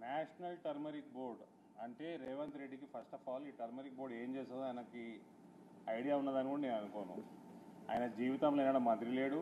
National turmeric board అంటే రేవంత్ రెడ్డికి first of all ఈ టర్మరిక్ బోర్డు ఏం చేస్తుందో ఆయనకి ఐడియా ఉన్నదని కూడా నేను అనుకోను ఆయన జీవితంలో ఏమైనా మంత్రి లేడు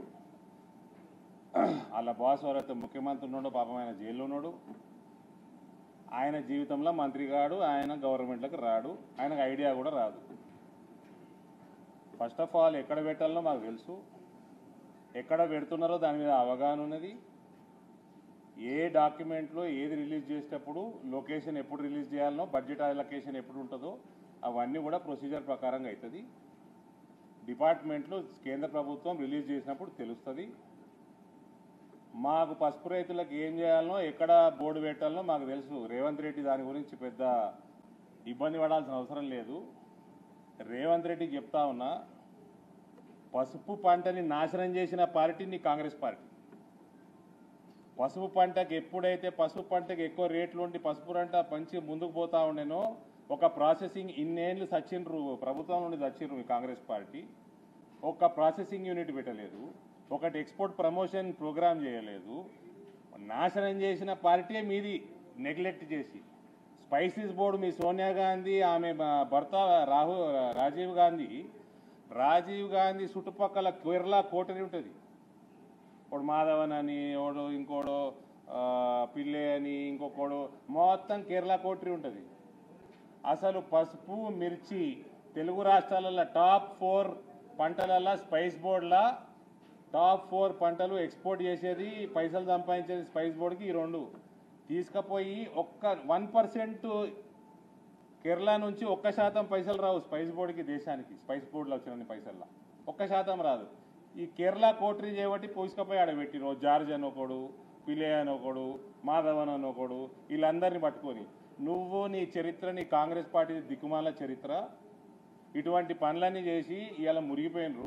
వాళ్ళ బాస్ ఎవరైతే ముఖ్యమంత్రి ఉన్నాడో పాపం ఆయన జైల్లో ఉన్నాడు ఆయన జీవితంలో మంత్రి కాడు ఆయన గవర్నమెంట్లకు రాడు ఆయనకు ఐడియా కూడా రాదు ఫస్ట్ ఆఫ్ ఆల్ ఎక్కడ పెట్టాలనో మాకు తెలుసు ఎక్కడ పెడుతున్నారో దాని మీద అవగాహన ఉన్నది ఏ డాక్యుమెంట్లో ఏది రిలీజ్ చేసేటప్పుడు లొకేషన్ ఎప్పుడు రిలీజ్ చేయాలనో బడ్జెట్ అలొకేషన్ ఎప్పుడు ఉంటుందో అవన్నీ కూడా ప్రొసీజర్ ప్రకారంగా అవుతుంది డిపార్ట్మెంట్లో కేంద్ర ప్రభుత్వం రిలీజ్ చేసినప్పుడు తెలుస్తుంది మాకు పసుపు రైతులకు ఏం చేయాలనో ఎక్కడ బోర్డు పెట్టాలనో మాకు తెలుసు రేవంత్ రెడ్డి దాని గురించి పెద్ద ఇబ్బంది పడాల్సిన అవసరం లేదు రేవంత్ రెడ్డికి చెప్తా ఉన్నా పసుపు పంటని నాశనం చేసిన పార్టీ నీ కాంగ్రెస్ పార్టీ పసుపు పంటకి ఎప్పుడైతే పసుపు పంటకి ఎక్కువ రేట్లు ఉండి పసుపు పంట పంచి ముందుకు పోతా ఉండేనో ఒక ప్రాసెసింగ్ ఇన్నేళ్ళు సచ్చిండ్రు ప్రభుత్వం నుండి సచ్చిండ్రు ఈ కాంగ్రెస్ పార్టీ ఒక ప్రాసెసింగ్ యూనిట్ పెట్టలేదు ఒకటి ఎక్స్పోర్ట్ ప్రమోషన్ ప్రోగ్రామ్ చేయలేదు నాశనం చేసిన పార్టీ మీది నెగ్లెక్ట్ చేసి స్పైసీస్ బోర్డు మీ సోనియా గాంధీ ఆమె బ- భర్త రాహుల్ రాజీవ్ గాంధీ రాజీవ్ గాంధీ చుట్టుపక్కల కేరళ కోటరీ ఉంటుంది ఒకడు మాధవన్ అని ఎవడు ఇంకోడు ఆ, పిల్లే అని ఇంకొకడు మొత్తం కేరళ కోటరీ ఉంటుంది అసలు పసుపు మిర్చి తెలుగు రాష్ట్రాలలో టాప్ ఫోర్ పంటలలో స్పైస్ బోర్డులా టాప్ ఫోర్ పంటలు ఎక్స్పోర్ట్ చేసేది పైసలు సంపాదించేది స్పైస్ బోర్డుకి ఈ రెండు తీసుకుపోయి ఒక్క వన్ పర్సెంట్ కేరళ నుంచి ఒక్క శాతం పైసలు రావు స్పైస్ బోర్డుకి దేశానికి స్పైస్ బోర్డులో వచ్చిన పైసల్లో ఒక్క శాతం రాదు ఈ కేరళ కోటరీ చేయబట్టి పోసుకపోయి ఆడ పెట్టిరు జార్జ్ అని ఒకడు పిలే అని ఒకడు మాధవన్ అని ఒకడు వీళ్ళందరినీ పట్టుకొని నువ్వు నీ చరిత్ర నీ కాంగ్రెస్ పార్టీ దిక్కుమాల చరిత్ర ఇటువంటి పనులన్నీ చేసి ఇవాళ మురిగిపోయినరు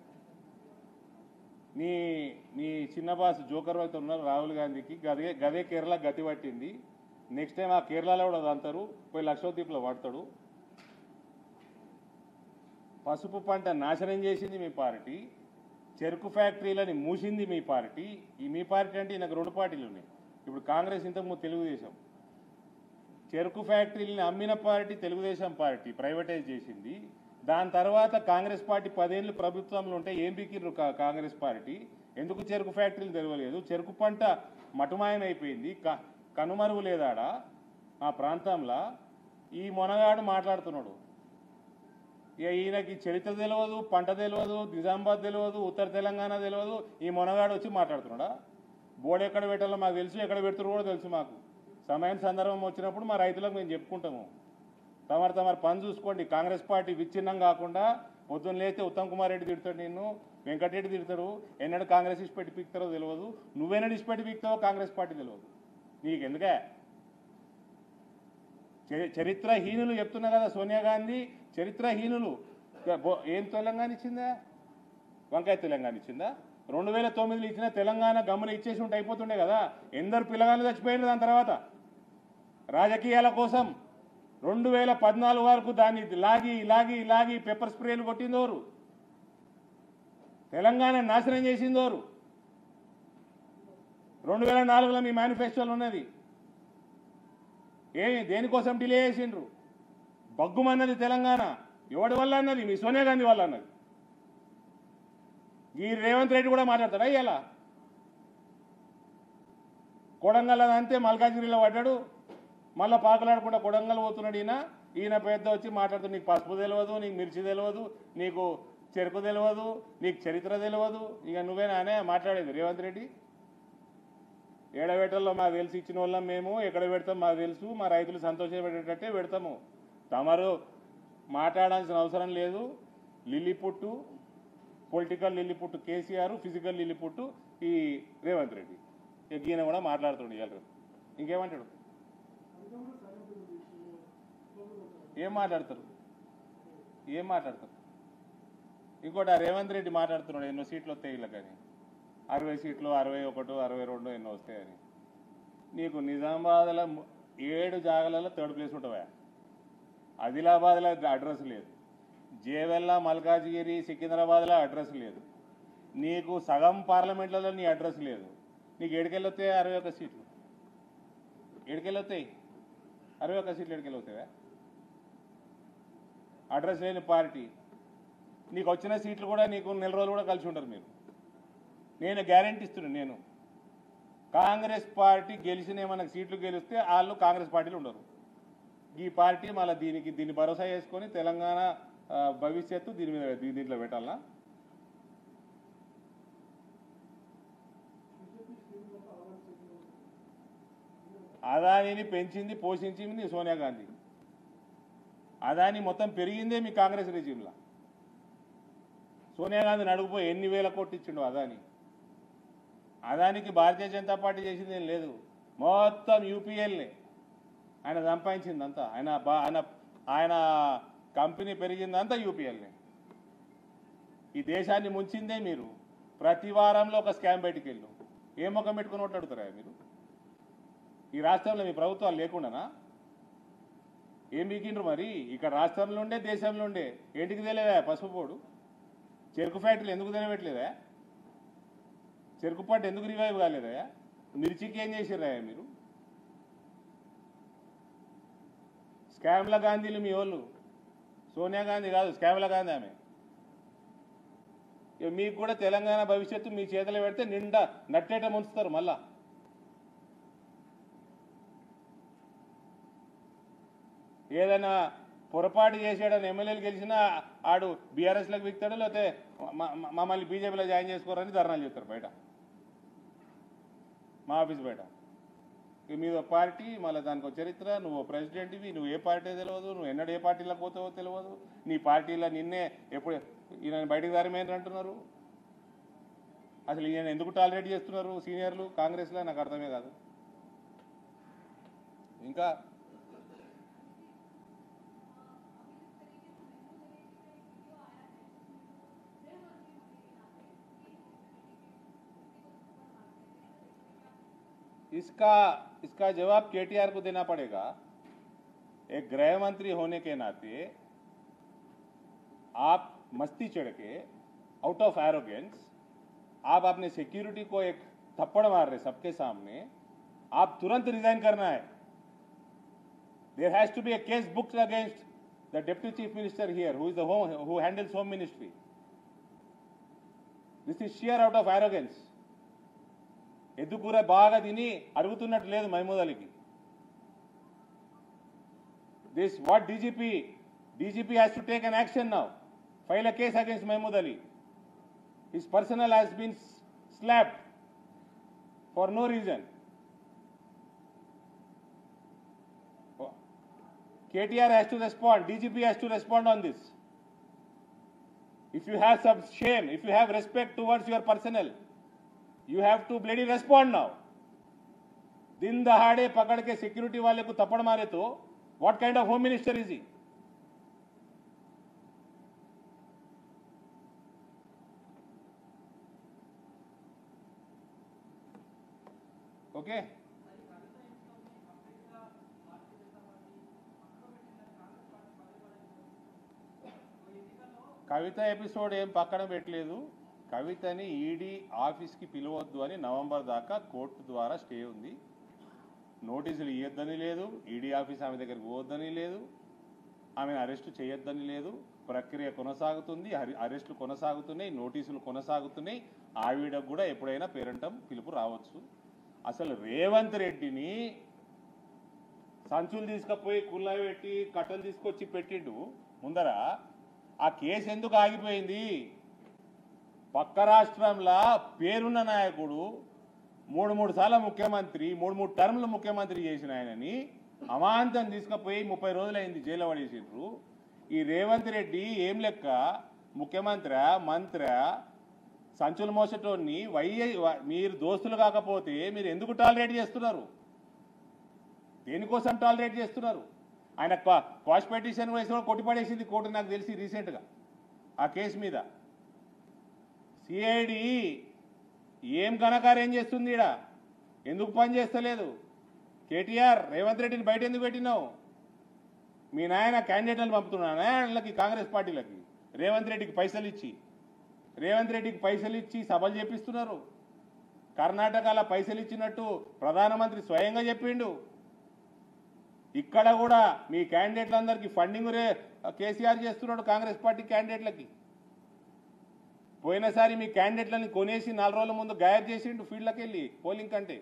నీ నీ చిన్న బాస్ జోకర్ అయితే ఉన్నారు రాహుల్ గాంధీకి గదే గదే కేరళ గతి పట్టింది నెక్స్ట్ టైం ఆ కేరళలో కూడా అది అంటారు పోయి లక్షోదీప్లో పడతాడు పసుపు పంట నాశనం చేసింది మీ పార్టీ చెరుకు ఫ్యాక్టరీలని మూసింది మీ పార్టీ ఈ మీ పార్టీ అంటే నాకు రెండు పార్టీలు ఉన్నాయి ఇప్పుడు కాంగ్రెస్ ఇంతకుముందు తెలుగుదేశం చెరుకు ఫ్యాక్టరీని అమ్మిన పార్టీ తెలుగుదేశం పార్టీ ప్రైవేటైజ్ చేసింది దాని తర్వాత కాంగ్రెస్ పార్టీ పదేళ్ళు ప్రభుత్వంలో ఉంటే ఏం బికిర్రు కా- కాంగ్రెస్ పార్టీ ఎందుకు చెరుకు ఫ్యాక్టరీలు తెలవలేదు చెరుకు పంట మటుమాయమైపోయింది క- కనుమరుగు లేదాడ ఆ ప్రాంతంలో ఈ మొనగాడు మాట్లాడుతున్నాడు ఇక ఈయనకి చరిత్ర తెలియదు పంట తెలియదు నిజామాబాద్ తెలియదు ఉత్తర తెలంగాణ తెలియదు ఈ మొనగాడు వచ్చి మాట్లాడుతున్నాడా బోర్డు ఎక్కడ పెట్టాలో మాకు తెలుసు ఎక్కడ పెడుతున్నారు కూడా తెలుసు మాకు సమయం సందర్భం వచ్చినప్పుడు మా రైతులకు మేము చెప్పుకుంటాము తమరు తమరు పని చూసుకోండి కాంగ్రెస్ పార్టీ విచ్ఛిన్నం కాకుండా పొద్దున్న లేస్తే ఉత్తమ్ కుమార్ రెడ్డి తిడతాడు నిన్ను వెంకటరెడ్డి తిడతాడు ఎన్నడు కాంగ్రెస్ ఇచ్చి పెట్టి పీక్తారో తెలియదు నువ్వెన్నడు ఇచ్చి పెట్టి పీక్తావో కాంగ్రెస్ పార్టీ తెలియదు నీకు ఎందుకే చరి- చరిత్రహీనులు చెప్తున్నా కదా సోనియా గాంధీ చరిత్రహీనులు ఇక బో- ఏం తెలంగాణ ఇచ్చిందా వంకాయ తెలంగాణ ఇచ్చిందా రెండు వేల తొమ్మిదిలో ఇచ్చిన తెలంగాణ గమ్మున ఇచ్చేసి ఉంటే అయిపోతుండే కదా ఎందరు పిల్లగాళ్ళు చచ్చిపోయినారు దాని తర్వాత రాజకీయాల కోసం రెండు వేల పద్నాలుగు వరకు దాన్ని లాగి లాగి లాగి పెప్పర్ స్ప్రేలు కొట్టిందోరు తెలంగాణ నాశనం చేసిందోరు రెండు వేల నాలుగులో మీ మేనిఫెస్టోలో ఉన్నది ఏమి దేనికోసం డిలే చేసిండ్రు బగ్గుమన్నది తెలంగాణ ఎవడి వల్ల అన్నది మీ సోనియా గాంధీ వల్ల అన్నది ఈ రేవంత్ రెడ్డి కూడా మాట్లాడతాడా ఇలా కొడంగల్ అంతే మల్కాజిగిరిలో పడ్డాడు మళ్ళీ పాకలాడకుండా కొడంగల్ పోతున్నాడు ఈయన ఈయన పెద్ద వచ్చి మాట్లాడుతూ నీకు పసుపు తెలియదు నీకు మిర్చి తెలియదు నీకు చెరుకు తెలియదు నీకు చరిత్ర తెలియదు ఇక నువ్వేనానే మాట్లాడేది రేవంత్ రెడ్డి ఏడబెట్టల్లో మాకు తెలిసి ఇచ్చిన వాళ్ళం మేము ఎక్కడ పెడతాం మాకు తెలుసు మా రైతులు సంతోషపెట్టేటట్టే పెడతాము తమరు మాట్లాడాల్సిన అవసరం లేదు Lilliput political Lilliput KCR physical Lilliput ఈ రేవంత్ రెడ్డి ఇక ఈయన కూడా మాట్లాడుతుండే ఇవాళ రేపు. ఇంకేమంటాడు ఏం మాట్లాడతారు ఏం మాట్లాడతారు ఇంకోటి ఆ రేవంత్ రెడ్డి మాట్లాడుతున్నాడు ఎన్నో సీట్లు వస్తాయి వీళ్ళకి కానీ అరవై సీట్లు అరవై ఒకటి అరవై రెండు ఎన్నో వస్తాయని నీకు నిజామాబాద్లో ము- ఏడు జాగాలలో థర్డ్ ప్లేస్ ఉంటావా ఆదిలాబాద్లో అడ్రస్ లేదు జేవెల్లా మల్కాజ్గిరి సికింద్రాబాద్లో అడ్రస్ లేదు నీకు సగం పార్లమెంట్లలో నీ అడ్రస్ లేదు నీకు ఏడుకెళ్ళొస్తే అరవై ఒక్క సీట్లు ఎడికెళ్ళి వస్తాయి అరవై ఒక్క సీట్లు ఎడికెళ్ళి వస్తాయా అడ్రస్ లేని పార్టీ నీకు వచ్చిన సీట్లు కూడా నీకు నెల రోజులు కూడా కలిసి ఉంటారు మీరు నేను గ్యారంటీ ఇస్తున్నాను నేను కాంగ్రెస్ పార్టీ గెలిచిన ఏమన్నా సీట్లు గెలిస్తే వాళ్ళు కాంగ్రెస్ పార్టీలు ఉండరు ఈ పార్టీ మళ్ళీ దీనికి దీన్ని భరోసా చేసుకొని తెలంగాణ ఆ, భవిష్యత్తు దీని మీద దీ- దీంట్లో పెట్టాలనా అదానిని పెంచింది పోషించింది సోనియా గాంధీ అదాని మొత్తం పెరిగిందే మీ కాంగ్రెస్ రెజీమ్లా సోనియా గాంధీని అడుగుపోయి ఎన్ని వేల కోట్లు ఇచ్చిండు అదాని అదానికి భారతీయ జనతా పార్టీ చేసింది ఏం లేదు మొత్తం యూపీఎల్నే ఆయన సంపాదించిందంతా ఆయన బా- ఆయన ఆయన కంపెనీ పెరిగిందంతా యూపీఎల్నే ఈ దేశాన్ని ముంచిందే మీరు ప్రతి వారంలో ఒక స్కామ్ బయటికి వెళ్ళు ఏ ముఖం పెట్టుకుని ఓట్లాడుతారా మీరు ఈ రాష్ట్రంలో మీ ప్రభుత్వాలు లేకుండానా ఏం బీకిండ్రు మరి ఇక్కడ రాష్ట్రంలో ఉండే దేశంలో ఉండే ఏంటికి తెలియదా పసుపు పోడు చెరుకు ఫ్యాక్టరీలు ఎందుకు తెలియట్లేదా చెరుకు పంట ఎందుకు రివైవ్ కాలేదా మిర్చికి ఏం చేసిర్రా మీరు స్కామ్ల గాంధీలు మీ వాళ్ళు సోనియా గాంధీ కాదు స్కామ్ల గాంధీ ఆమె ఇక మీకు కూడా తెలంగాణ భవిష్యత్తు మీ చేతిలో పెడితే నిండా నట్టేట ముంచుతారు మళ్ళా ఏదైనా పొరపాటు చేసాడని ఎమ్మెల్యేలు గెలిచినా ఆడు బీఆర్ఎస్లోకి విక్తాడు లేకపోతే మ- మ- మమ్మల్ని బీజేపీలో జాయిన్ చేసుకోరని ధర్నాలు చేస్తారు బయట మా ఆఫీస్ బయట ఇక మీద పార్టీ మళ్ళీ దానికి ఒక చరిత్ర నువ్వు ప్రెసిడెంట్వి నువ్వు ఏ పార్టీ తెలియదు నువ్వు ఎన్నడూ ఏ పార్టీలోకి పోతావో తెలియదు నీ పార్టీలో నిన్నే ఎప్పుడు ఈయన బయటకు దారిమైంది అంటున్నారు అసలు ఈయన ఎందుకు టాలరేట్ చేస్తున్నారు సీనియర్లు కాంగ్రెస్లో నాకు అర్థమే కాదు ఇంకా इसका इसका जवाब केटीआर को देना पड़ेगा एक गृह मंत्री होने के नाते आप मस्ती चढ़ के आउट ऑफ एरोगेंस आप अपने सिक्योरिटी को एक थप्पड़ मार रहे सबके सामने आप तुरंत रिजाइन करना है there has to be a case booked against the deputy chief minister here who is the home who handles home ministry this is sheer out of arrogance ఎద్దుకూర బాగా తిని అరుగుతున్నట్టు లేదు మహమూద్ అలీకి this what DGP DGP has to take an action now file a case against Mahmood Ali his personal has been slapped for no reason KTR has to respond DGP has to respond on this if you have some shame, if you have respect towards your personnel, you have to bloody respond now. दिन दहाड़े पकड़ के security वाले को थप्पड़ मारे तो what kind of home minister is he? Okay? Kavitha episode ఏం పక్కన పెట్టలేదు కవితని ఈడీ ఆఫీస్కి పిలవద్దు అని నవంబర్ దాకా కోర్టు ద్వారా స్టే ఉంది నోటీసులు ఇవ్వద్దని లేదు ఈడీ ఆఫీస్ ఆమె దగ్గరికి పోవద్దని లేదు ఆమెను అరెస్టు చేయొద్దని లేదు ప్రక్రియ కొనసాగుతుంది అరి- అరెస్టులు కొనసాగుతున్నాయి నోటీసులు కొనసాగుతున్నాయి ఆవిడకు కూడా ఎప్పుడైనా పేరంటం పిలుపు రావచ్చు అసలు రేవంత్ రెడ్డిని సంచులు తీసుకుపోయి కుళ్ళ పెట్టి కట్టలు తీసుకొచ్చి పెట్టిండు ముందర ఆ కేసు ఎందుకు ఆగిపోయింది పక్క రాష్ట్రంలో పేరున్న నాయకుడు మూడు మూడు సార్లు ముఖ్యమంత్రి మూడు మూడు టర్మ్లు ముఖ్యమంత్రి చేసిన ఆయనని అమాంతం తీసుకుపోయి ముప్పై రోజులైంది జైలు పడేసిండ్రు ఈ రేవంత్ రెడ్డి ఏం లెక్క ముఖ్యమంత్రి మంత్రి సంచులు మోసటోన్ని వయ్య వ- మీరు దోస్తులు కాకపోతే మీరు ఎందుకు టాలరేట్ చేస్తున్నారు దేనికోసం టాలరేట్ చేస్తున్నారు ఆయన క్వా- క్వాష్ పెటిషన్ వేసిన కొట్టిపడేసింది కోర్టు నాకు తెలిసి రీసెంట్గా ఆ కేసు మీద సిఐడి ఏం ఘనకార్యం చేస్తుంది ఈడ ఎందుకు పని చేస్తలేదు కేటీఆర్ రేవంత్ రెడ్డిని బయట ఎందుకు పెట్టినావు మీ నాయన క్యాండిడేట్లను పంపుతున్నాను ఆయనకి కాంగ్రెస్ పార్టీలకి రేవంత్ రెడ్డికి పైసలు ఇచ్చి రేవంత్ రెడ్డికి పైసలు ఇచ్చి సభలు చేపిస్తున్నారు కర్ణాటకలో పైసలు ఇచ్చినట్టు ప్రధానమంత్రి స్వయంగా చెప్పిండు ఇక్కడ కూడా మీ క్యాండిడేట్లందరికీ ఫండింగ్ రే కేసీఆర్ చేస్తున్నాడు కాంగ్రెస్ పార్టీ క్యాండిడేట్లకి పోయినసారి మీ క్యాండిడేట్లని కొనేసి నాలుగు రోజుల ముందు గాయబ్ చేసిండు ఫీల్డ్కి వెళ్ళి పోలింగ్ కంటే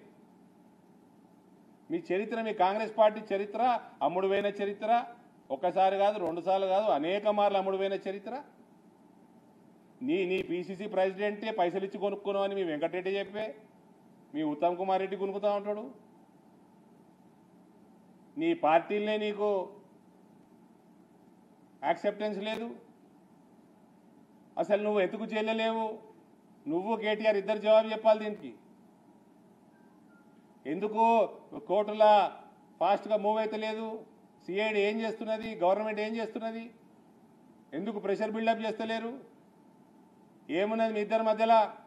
మీ చరిత్ర మీ కాంగ్రెస్ పార్టీ చరిత్ర అమ్ముడు పోయిన చరిత్ర ఒక్కసారి కాదు రెండు సార్లు కాదు అనేక మార్లు అమ్ముడు పోయిన చరిత్ర నీ నీ పీసీసీ ప్రెసిడెంటే పైసలు ఇచ్చి కొనుక్కున్నావు అని మీ వెంకటరెడ్డి చెప్పే మీ ఉత్తమ్ కుమార్ రెడ్డి కొనుక్కుతా ఉంటాడు నీ పార్టీలనే నీకు యాక్సెప్టెన్స్ లేదు అసలు నువ్వు ఎందుకు చేయలేవు నువ్వు కేటీఆర్ ఇద్దరు జవాబు చెప్పాలి దీనికి ఎందుకు కోర్టుల ఫాస్ట్గా మూవ్ అయితే లేదు సిఐడి ఏం చేస్తున్నది గవర్నమెంట్ ఏం చేస్తున్నది ఎందుకు ప్రెషర్ బిల్డప్ చేస్తలేరు ఏమున్నది మీ ఇద్దరి మధ్యలో